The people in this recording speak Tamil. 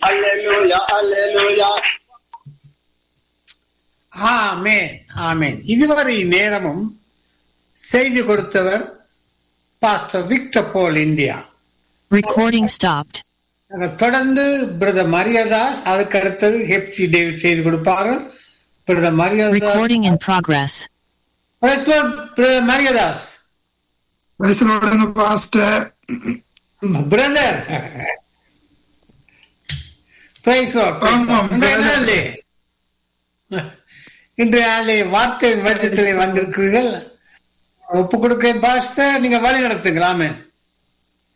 அல்லேலூயா அல்லேலூயா ஆமென் ஆமென் இதுவரை நேரமும் செய்தி கொடுத்தவர் pastor Victor Paul India Recording stopped. தொடர்ந்து பிரதர் மரியதாஸ் அதுக்கு அடுத்தது ஹெப்சி டேவிட் செய்து கொடுப்பார்கள் brother Mariadas Recording in progress. Brother Mariadas வயசுல பாஸ்டர் பிரதர் பிரைஸ் ஆமாம், brother. இன்றைய நாளே வார்த்தை வெளிச்சத்திலே வந்திருக்கிறீர்கள் ஒப்பு கொடுக்க பாஸ்டர் நீங்க வழி நடத்துங்களாமே